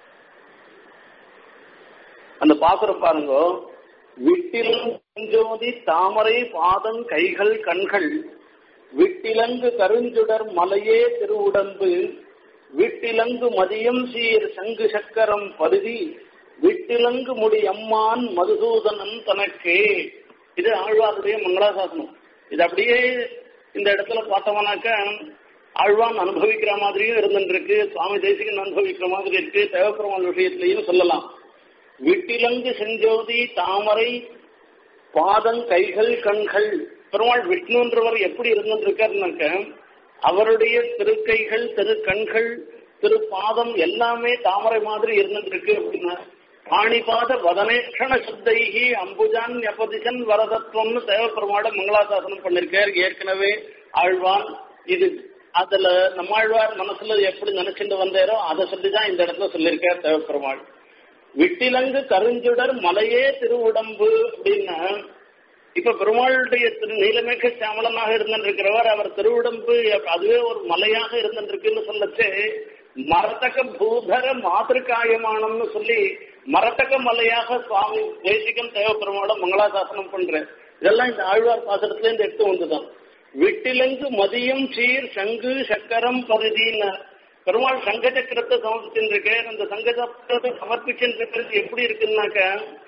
அந்த பாசுரம் பாருங்க விட்டிலஞ்சோதி தாமரை பாதம் கைகள் கண்கள் விட்டிலங்கு கருஞ்சுடர் மலையே திருவுடம்பு விட்டிலங்கு மதியம் சீர் சங்கு சக்கரம் பருதி விட்டிலங்கு முடி அம்மான் மதுசூதனன் தனக்கே இது ஆழ்வாருடைய மங்களாசாசனம் இது அப்படியே இந்த இடத்துல பார்த்தோம்னாக்க ஆழ்வான் அனுபவிக்கிற மாதிரியும் இருந்துருக்கு சுவாமி தேசிகன் அனுபவிக்கிற மாதிரி இருக்கு தேவப்பெருமாள் விஷயத்திலையும் சொல்லலாம் விட்டிலங்கு செஞ்சோதி தாமரை பாதம் கைகள் கண்கள் பெருமாள் விஷ்ணுன்றவர் எப்படி இருந்துருக்காருனாக்க அவருடைய திருக்கைகள் திரு கண்கள் திரு பாதம் எல்லாமே தாமரை மாதிரி இருந்துருக்கு அப்படின்னா பாணிபாத வதனேஷண சுத்தைகி அம்புஜான் யபதிசன் வரதத்துவம்னு தேவப்பெருமாட மங்களாசாசனம் பண்ணிருக்கார் ஏற்கனவே ஆழ்வான் இது அதுல நம்மாழ்வார் மனசுல எப்படி நினைச்சுட்டு வந்தாரோ அதை சொல்லிதான் இந்த இடத்துல சொல்லியிருக்கார் தேவப்பெருமாள் விட்டிலங்கு கருஞ்சுடர் மலையே திருவுடம்பு அப்படின்னா இப்ப பெருமாளுடைய திரு நீலமேக சாமலனாக இருந்திருக்கிறவர் அவர் திருவுடம்பு அதுவே ஒரு மலையாக இருந்திருக்குன்னு சொல்லச்சே மரத்தக பூதர மாதிருக்காயமானம்னு சொல்லி மரத்தக மலையாக சுவாமி தேசிகம் தேவப்பெருமாள மங்களாசாசனம் பண்றேன் இதெல்லாம் இந்த ஆழ்வார் பாசனத்துல இருந்து எடுத்து வந்துதான் விட்டிலங்கு மதியம் சீர் சங்கு சக்கரம் பருதின்னு பெருமாள் சங்க சக்கரத்தை சமர்ப்பிச்சிருக்கேன் அந்த சங்க சக்கரத்தை சமர்ப்பிச்சிருக்கிறது எப்படி இருக்குன்னாக்க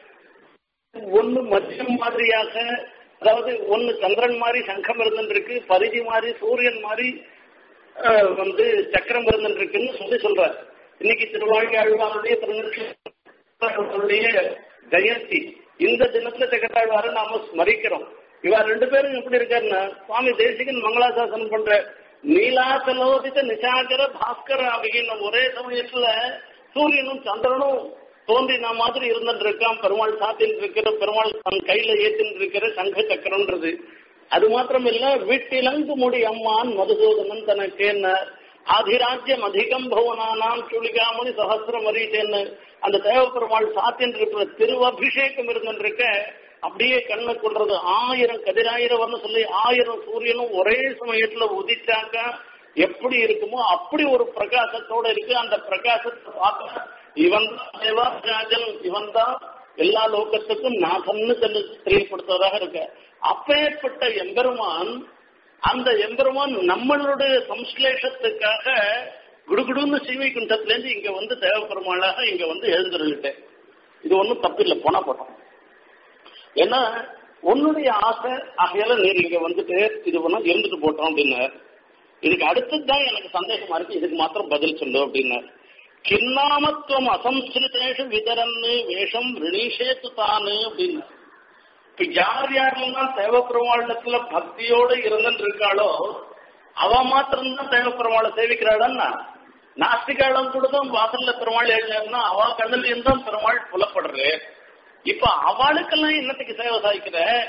ஒன்னு மதியம் மாதிரியாக அதாவது ஒன்னு சந்திரன் மாதிரி சங்கம் இருந்துருக்கு பரிதி மாதிரி சூரியன் மாதிரி அஹ், வந்து சக்கரம் இருந்துருக்குன்னு சொல்லி சொல்றார் இன்னைக்கு திருவாழி ஆழ்வாருடைய திருநெல்வேலியுடைய ஜெயந்தி இந்த தினத்துல திகட்டாழ்வாரை நாம ஸ்மரிக்கிறோம் இவா ரெண்டு பேரும் எப்படி இருக்காருன்னா சுவாமி தேசிகன் மங்களாசாசனம் பண்ற நீலாசலோதித நிசாகர பாஸ்கர அப்படின்னு ஒரே சமயத்துல சூரியனும் சந்திரனும் தோன்றின மாதிரி இருந்துட்டு இருக்கான் பெருமாள் சாத்தின் இருக்கிற பெருமாள் தன் கையில ஏத்தின்னு இருக்கிற சங்க சக்கரம்ன்றது அது மாத்திரம் இல்ல வீட்டிலங்கு முடி அம்மான் மதுசூதனன் தனக்கேன்னு ஆதிராஜ்யம் அதிகம் பவனானாம் சுளிகாமணி சகசிரம் வரீட்டேன்னு அந்த தேவப்பெருமாள் சாத்தின் இருக்கிற திருவபிஷேகம் இருந்துருக்க அப்படியே கண்ணை கொள்றது ஆயிரம் கதிராயிரம் சொல்லி ஆயிரம் சூரியனும் ஒரே சமயத்துல உதிச்சாக்க எப்படி இருக்குமோ அப்படி ஒரு பிரகாசத்தோட இருக்கு அந்த பிரகாசத்தை பார்க்க இவன் தான் தேவாஜன் இவன் தான் எல்லா லோகத்துக்கும் நாசம்னு தெளி- தெளிவுபடுத்துவதாக இருக்க அப்பேற்பட்ட எம்பெருமான் அந்த எம்பெருமான் நம்மளுடைய சம்ஸ்லேஷத்துக்காக குடுகுடுன்னு சீவை குண்டத்துல இருந்து இங்க வந்து தேவப்பெருமாளாக இங்க வந்து எழுந்துருக்கிட்டேன் இது ஒண்ணும் தப்பு இல்லை போனா போட்டோம் ஏன்னா உன்னுடைய ஆசை ஆகையால நீர் இங்க வந்துட்டு இது பண்ணா இருந்துட்டு போட்டோம் அப்படின்னார் இதுக்கு அடுத்தது தான் எனக்கு சந்தேகமா இருக்கு இதுக்கு மாத்திரம் பதில் சொல்லு அப்படின்னார் கிண்ணாமத்துவம் அசம்ஸ்கிருதேஷு விதரன்னு வேஷம் ரிணீஷேத்து தானு அப்படின்னு இப்ப யார் யாரெல்லாம் தேவப்பெருமாளத்துல பக்தியோட இருந்துட்டு இருக்காளோ அவ மாத்திரம்தான் தேவப்பெருமாளை சேவிக்கிறாளன்னா நாஸ்திகாலம் கூட தான் வாசல்ல பெருமாள் எழுதினா அவ கண்ணில் தான் பெருமாள் புலப்படுறது இப்ப அவளுக்கெல்லாம் என்னத்துக்கு சேவை சாய்க்கிற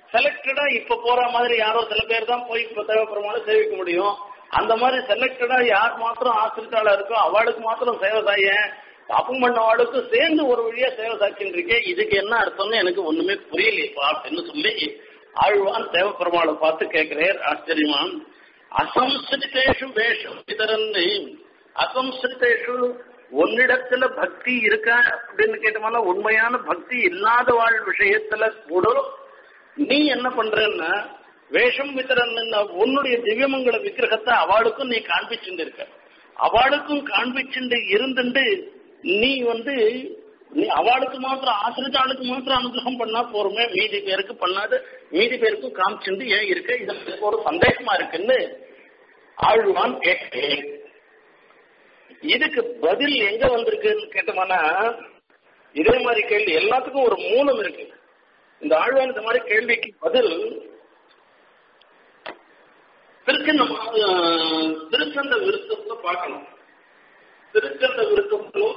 செலக்டடா இப்ப போற மாதிரி யாரோ சில பேர் தான் போய் இப்ப தேவைப்படுறவங்கள சேவிக்க முடியும் அந்த மாதிரி செலக்டடா யார் மாத்திரம் ஆசிரித்தாளா இருக்கோ அவளுக்கு மாத்திரம் சேவை செய்ய பாப்பம் பண்ணவாளுக்கு சேர்ந்து ஒரு வழியா சேவை சாட்சின்னு இருக்கே இதுக்கு என்ன அர்த்தம்னு எனக்கு ஒண்ணுமே புரியலையப்பா அப்படின்னு சொல்லி ஆழ்வான் தேவப்பெருமாளை பார்த்து கேட்கிறேன் ஆச்சரியமான் அசம்ஸ்கிருதேஷு வேஷம் இதரன்னு அசம்ஸ்கிருதேஷு உன்னிடத்துல பக்தி இருக்கா அப்படின்னு கேட்டோம்னா உண்மையான பக்தி இல்லாத வாழ் விஷயத்துல கூட நீ என்ன பண்றன்னா வேஷம் வித்தரன் உன்னுடைய திவ்யமங்கல விக்கிரகத்தை அவளுக்கும் நீ காண்பிச்சுட்டு இருக்க அவளுக்கும் காண்பிச்சுட்டு இருந்துட்டு நீ வந்து நீ அவளுக்கு மாத்திரம் ஆசிரித்தாளுக்கு மாத்திரம் அனுகிரகம் பண்ணா போருமே மீதி பேருக்கு பண்ணாது மீதி பேருக்கும் காமிச்சுட்டு ஏன் இருக்க இது எனக்கு ஒரு சந்தேகமா இருக்குன்னு ஆழ்வான் கேட்கிறேன் இதுக்கு பதில் எங்க வந்திருக்குன்னு கேட்டோம்னா இதே மாதிரி கேள்வி எல்லாத்துக்கும் ஒரு மூலம் இருக்கு இந்த ஆழ்வான் இந்த மாதிரி கேள்விக்கு பதில் திருச்சந்த திருச்சந்த விருத்தத்துல பார்க்கணும் திருச்சந்த விருத்தத்திலும்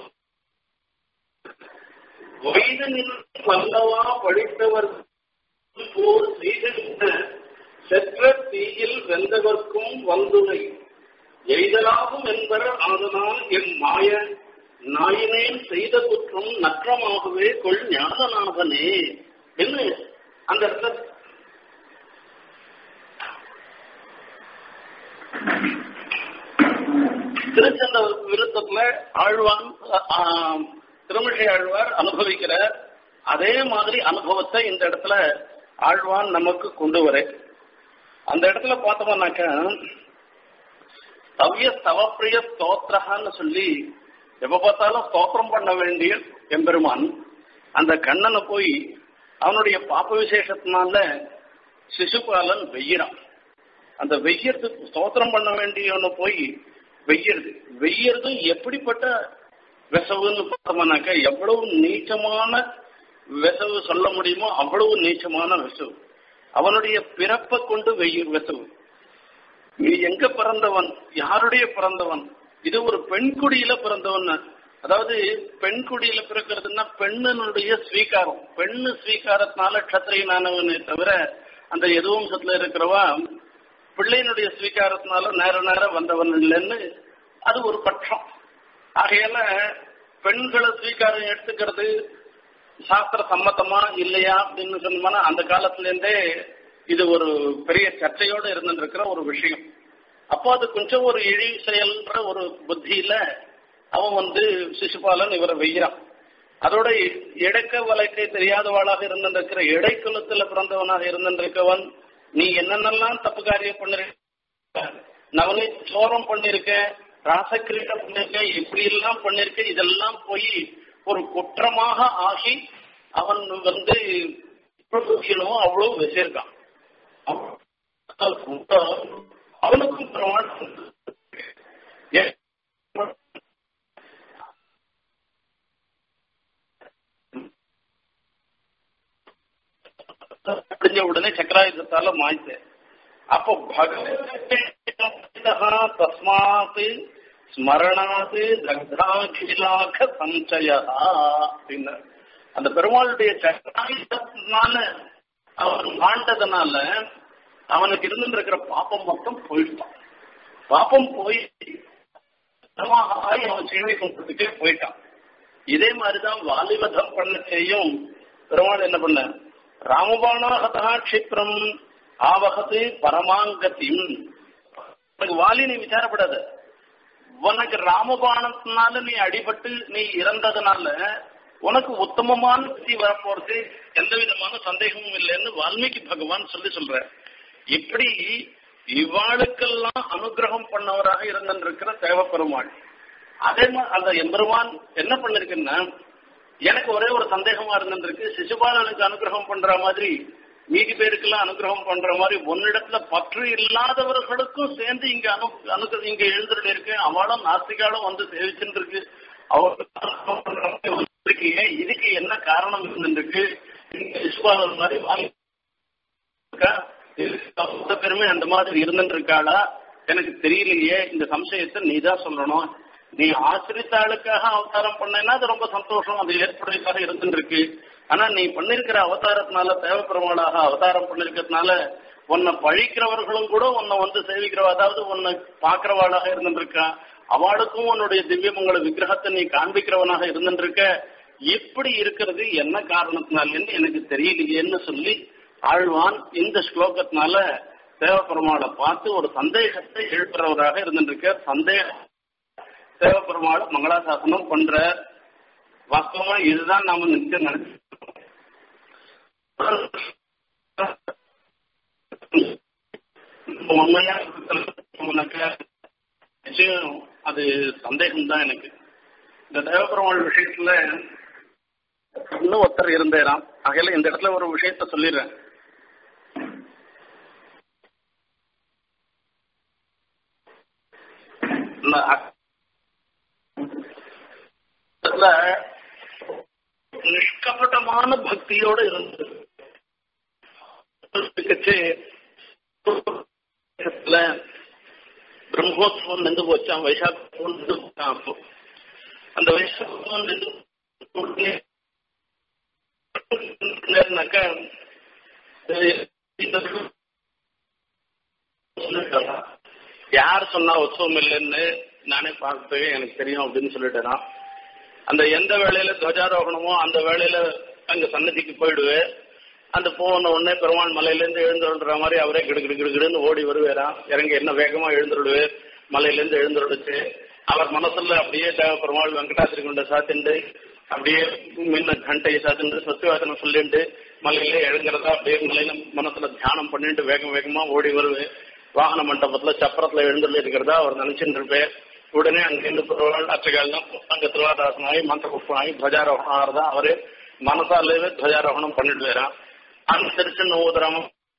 வயதனில் வல்லவா படித்தவர் போர் செய்திருந்த செற்ற தீயில் வெந்தவர்க்கும் வந்துரை எய்தலாகும் என்பர் ஆதலால் என் மாய நாயினேன் செய்த குற்றம் நற்றமாகவே கொள் ஞானநாதனே என்று அந்த இடத்துல திருச்சந்த விருத்தத்துல ஆழ்வான் திருமிழை ஆழ்வார் அனுபவிக்கிற அதே மாதிரி அனுபவத்தை இந்த இடத்துல ஆழ்வான் நமக்கு கொண்டு வர அந்த இடத்துல பார்த்தோம்னாக்க தவ்ய ஸ்தவப்பிரிய ஸ்தோத்திரகான்னு சொல்லி எப்ப பார்த்தாலும் ஸ்தோத்திரம் பண்ண வேண்டிய எம்பெருமான் அந்த கண்ணனை போய் அவனுடைய பாப்ப விசேஷத்தினால சிசுபாலன் வெய்யறான் அந்த வெய்யறதுக்கு ஸ்தோத்திரம் பண்ண வேண்டியவனு போய் வெய்யறது வெய்யறதும் எப்படிப்பட்ட விசவுன்னு பார்த்தோம்னாக்க எவ்வளவு நீச்சமான விசவு சொல்ல முடியுமோ அவ்வளவு நீச்சமான விசவு அவனுடைய பிறப்பை கொண்டு வெய்ய விசவு நீ எங்க பிறந்தவன் யாருடைய பிறந்தவன் இது ஒரு பெண் குடியில பிறந்தவன் அதாவது பெண் குடியில பிறக்கிறதுனா பெண்ணுடைய ஸ்வீகாரம் பெண்ணு ஸ்வீகாரத்தினால கத்திரியனானவனே தவிர அந்த எதுவம்சத்துல இருக்கிறவா பிள்ளையினுடைய ஸ்வீகாரத்தினால நேர நேரம் வந்தவன் இல்லைன்னு அது ஒரு பட்சம் ஆகையால பெண்களை ஸ்வீகாரம் எடுத்துக்கிறது சாஸ்திர சம்மத்தமா இல்லையா அப்படின்னு சொன்னோம்னா அந்த காலத்துல இருந்தே இது ஒரு பெரிய சர்ச்சையோடு இருந்துருக்கிற ஒரு விஷயம் அப்போ அது கொஞ்சம் ஒரு இழி செயல்ன்ற ஒரு புத்தியில அவன் வந்து சிசுபாலன் இவரை வெய்யறான் அதோட இடக்க வழக்கை தெரியாதவாளாக இருந்திருக்கிற இடைக்குலத்துல பிறந்தவனாக இருந்திருக்கவன் நீ என்னென்னலாம் தப்பு காரியம் பண்ணிருக்க நவனி சோரம் பண்ணிருக்க ராசக்கிரீடம் பண்ணிருக்க இப்படி எல்லாம் பண்ணிருக்க இதெல்லாம் போய் ஒரு குற்றமாக ஆகி அவன் வந்து அவ்வளவு வச்சிருக்கான் அவனுக்கும் பிரமாணம் அடிஞ்ச உடனே சக்கராயுதத்தால மாய்த்து அப்போ பகவதா தஸ்மாத் ஸ்மரணாது தக்தாகிலாக சஞ்சய அப்படின்னு அந்த பெருமாளுடைய சக்கராயுதத்தினால அவன் மாண்டதுனால அவனுக்கு இருந்து இருக்கிற பாப்பம் மட்டும் போயிட்டான் பாப்பம் போய் அவன் சேவை கொண்டதுக்கே போயிட்டான் இதே மாதிரிதான் வாலிவதம் பண்ண செய்யும் பெருமாள் என்ன பண்ண ராமபாணாகதா கஷிப்ரம் ஆவகத்து பரமாங்கத்தின் உனக்கு வாலி நீ விசாரப்படாத உனக்கு ராமபாணத்தினால நீ அடிபட்டு நீ இறந்ததுனால உனக்கு உத்தமமான கதி வரப்போறது எந்த விதமான சந்தேகமும் இல்லைன்னு வால்மீகி பகவான் சொல்லி சொல்ற இப்படி இவாளுக்கெல்லாம் அனுகிரகம் பண்ணவராக இருந்திருக்கிற தேவப்பெருமாள் அதே மாதிரி அந்த எம்பெருமான் என்ன பண்ணிருக்குன்னா எனக்கு ஒரே ஒரு சந்தேகமா இருந்திருக்கு சிசுபாலனுக்கு அனுகிரகம் பண்ற மாதிரி மீதி பேருக்கெல்லாம் அனுகிரகம் பண்ற மாதிரி ஒன்னிடத்துல பற்று இல்லாதவர்களுக்கும் சேர்ந்து இங்க அனு அனுகிர இங்க எழுந்துட்டு இருக்கு அவளும் நாஸ்திகாலும் வந்து சேவிச்சுட்டு இருக்கு அவருக்கு இதுக்கு என்ன காரணம் இருந்துருக்கு சிசுபாலன் மாதிரி வாங்கி பெருமை அந்த மாதிரி இருந்துட்டு இருக்காளா எனக்கு தெரியலையே இந்த சம்சயத்தை நீ தான் சொல்லணும் நீ ஆசிரித்த ஆளுக்காக அவதாரம் பண்ணேன்னா அது ரொம்ப சந்தோஷம் அது ஏற்புடையதாக இருந்துருக்கு ஆனா நீ பண்ணிருக்கிற அவதாரத்தினால தேவப்பெருமாளாக அவதாரம் பண்ணிருக்கிறதுனால உன்னை பழிக்கிறவர்களும் கூட உன்னை வந்து சேவிக்கிறவ அதாவது உன்னை பாக்குறவாளாக இருந்துருக்கா அவளுக்கும் உன்னுடைய திவ்யமங்கள விக்கிரகத்தை நீ காண்பிக்கிறவனாக இருந்துருக்க இப்படி இருக்கிறது என்ன காரணத்தினாலன்னு எனக்கு தெரியலையேன்னு சொல்லி ஆழ்வான் இந்த ஸ்லோகத்தினால தேவப்பெருமாளை பார்த்து ஒரு சந்தேகத்தை எழுப்புறவராக இருந்துருக்க சந்தேகம் தேவப்பெருமாள் மங்களாசாசனம் பண்ற வாஸ்தவமா இதுதான் நாம நிச்சயம் நினைச்சு உண்மையா உனக்கு நிச்சயம் அது சந்தேகம் தான் எனக்கு இந்த தேவப்பெருமாள் விஷயத்துல இன்னும் ஒருத்தர் இருந்தேராம் ஆகையில இந்த இடத்துல ஒரு விஷயத்த சொல்லிடுறேன் இந்த அதுல நிஷ்கபட்டமான பக்தியோட இருந்தது பிரம்மோத்சவம் நின்று போச்சான் வைசாகம் நின்று போச்சான் அப்போ அந்த வைசாகம் நின்று யார் சொன்னா உற்சவம் இல்லைன்னு நானே பார்த்து எனக்கு தெரியும் அப்படின்னு சொல்லிட்டேனா அந்த எந்த வேலையில துவஜாரோகணமோ அந்த வேலையில அங்க சன்னதிக்கு போயிடுவேன் அந்த போன உடனே பெருமாள் மலையிலேருந்து எழுந்துடுற மாதிரி அவரே கிடு கிடு கிடுன்னு ஓடி வருவேராம் இறங்கி என்ன வேகமா எழுந்துடுவேர் மலையிலேருந்து எழுந்துடுச்சு அவர் மனசுல அப்படியே தேவ பெருமாள் வெங்கடாத்திரி கொண்ட சாத்திண்டு அப்படியே முன்ன கண்டை சாத்திண்டு சத்தியவாசனம் சொல்லிட்டு மலையில எழுங்கிறதா அப்படியே மலையில மனசுல தியானம் பண்ணிட்டு வேகம் வேகமா ஓடி வருவேன் வாகன மண்டபத்துல சப்பரத்துல எழுந்துள்ள இருக்கிறதா அவர் நினைச்சுட்டு இருப்பேன் உடனே அங்கிருந்து பெருமாள் அச்சகாலம் அங்க திருவாதாசனாகி மந்திர புஷ்பனாகி துவஜாரோகணம் ஆகிறதா அவரு மனசாலேயே துவஜாரோகணம் பண்ணிட்டு வரான் அனுசரிச்சு ஊதுறாம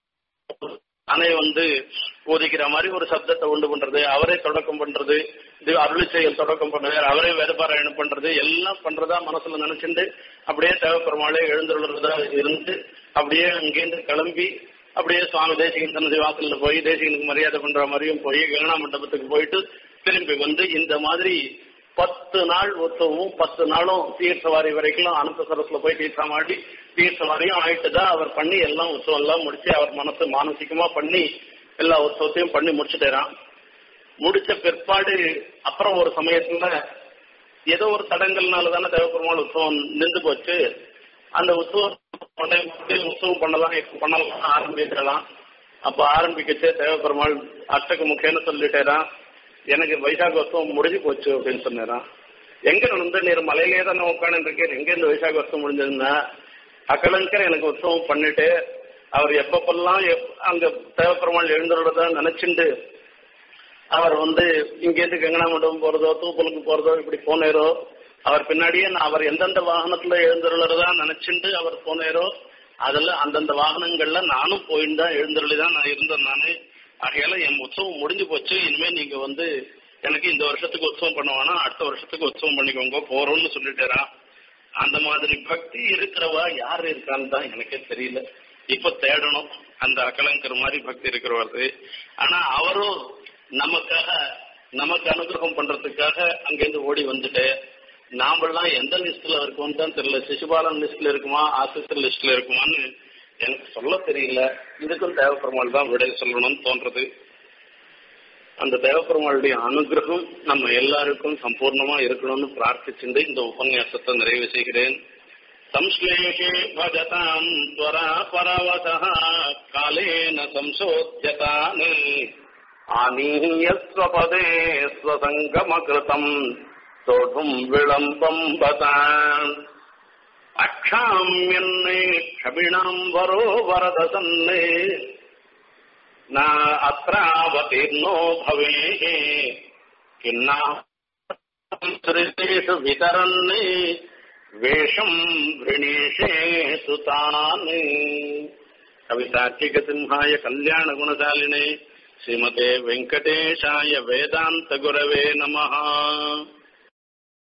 அணை வந்து ஊதிக்கிற மாதிரி ஒரு சப்தத்தை உண்டு பண்றது அவரே தொடக்கம் பண்றது இது அருளி செயல் தொடக்கம் பண்றது அவரே வேதபாராயணம் பண்றது எல்லாம் பண்றதா மனசுல நினைச்சுட்டு அப்படியே தேவப்பெருமாளே எழுந்துள்ளதா இருந்து அப்படியே அங்கேருந்து கிளம்பி அப்படியே சுவாமி தேசிகன் தனது வாசல்ல போய் தேசிகனுக்கு மரியாதை பண்ற மாதிரியும் போய் கங்கனா மண்டபத்துக்கு போயிட்டு திரும்பி வந்து இந்த மாதிரி பத்து நாள் உற்சவமும் பத்து நாளும் தீர்த்தவாரி வரைக்கும் அனந்த சரஸ்ல போய் தீர்த்தமாடி தீர்த்தவாரியும் ஆயிட்டு தான் அவர் பண்ணி எல்லாம் உற்சவம் எல்லாம் முடிச்சு அவர் மனசு மானசிகமா பண்ணி எல்லா உற்சவத்தையும் பண்ணி முடிச்சுட்டாரான் முடிச்ச பிற்பாடு அப்புறம் ஒரு சமயத்துல ஏதோ ஒரு தடங்கள்னால தானே தேவபெருமாள் உற்சவம் நின்று போச்சு அந்த உற்சவம் உற்சவம் பண்ணலாம் பண்ணலாம் ஆரம்பிக்கலாம் அப்ப ஆரம்பிக்கச்சே தேவபெருமாள் அஷ்டக்கு முக்கியன்னு சொல்லிட்டேரான் எனக்கு வைசாக உற்சவம் முடிஞ்சு போச்சு அப்படின்னு சொன்னாரான் எங்க இருந்து நீர் மலையிலே தானே உட்காந்து இருக்கேன் எங்க இருந்து வைசாக உற்சவம் முடிஞ்சதுன்னா அக்கலங்கர் எனக்கு உற்சவம் பண்ணிட்டு அவர் எப்பப்பெல்லாம் அங்க தேவப்பெருமாள் எழுந்துள்ளதா நினைச்சுண்டு அவர் வந்து இங்கேருந்து கங்கனா மண்டபம் போறதோ தூப்பலுக்கு போறதோ இப்படி போனேரோ அவர் பின்னாடியே நான் அவர் எந்தெந்த வாகனத்துல எழுந்துள்ளதா நினைச்சுண்டு அவர் போனேரோ அதுல அந்தந்த வாகனங்கள்ல நானும் போயிட்டு தான் எழுந்துள்ளி தான் நான் இருந்தேன் நானு ஆகையால என் உற்சவம் முடிஞ்சு போச்சு இனிமே நீங்க வந்து எனக்கு இந்த வருஷத்துக்கு உற்சவம் பண்ண வேணாம் அடுத்த வருஷத்துக்கு உற்சவம் பண்ணிக்கோங்க போறோம்னு சொல்லிட்டேரான் அந்த மாதிரி பக்தி இருக்கிறவா யார் இருக்கான்னு தான் எனக்கே தெரியல இப்ப தேடணும் அந்த அகலங்கர் மாதிரி பக்தி இருக்கிறவரு ஆனா அவரும் நமக்காக நமக்கு அனுகிரகம் பண்றதுக்காக அங்கேருந்து ஓடி வந்துட்டு நாமெல்லாம் எந்த லிஸ்ட்ல இருக்கோம்னு தான் தெரியல சிசுபாலன் லிஸ்ட்ல இருக்குமா ஆசிரியர் லிஸ்ட்ல இருக்குமான்னு எனக்கு சொல்ல தெரியல இதுக்கும் தேவப்பெருமாள் தான் விடை சொல்லணும்னு தோன்றது அந்த தேவப்பெருமாளுடைய அனுகிரகம் நம்ம எல்லாருக்கும் சம்பூர்ணமா இருக்கணும்னு பிரார்த்திச்சுட்டு இந்த உபன்யாசத்தை நிறைவு செய்கிறேன் संश्लेषे भजताम् त्वरा परवतः कालेन संशोध्यतानि आनीय स्वपदे स्वसङ्गमकृतम् सोढुम् विलम्बम् बताम् अक्षाम्यन्ने क्षमिणाम् वरो वरदसन्ने न अत्रावतीर्णो भवेः किन्ना श्रुतेषु वितरन्ने वेषम् वृणीषे सुतान् कवितार्किकसिंहाय कल्याणगुणशालिने श्रीमते वेङ्कटेशाय वेदान्तगुरवे नमः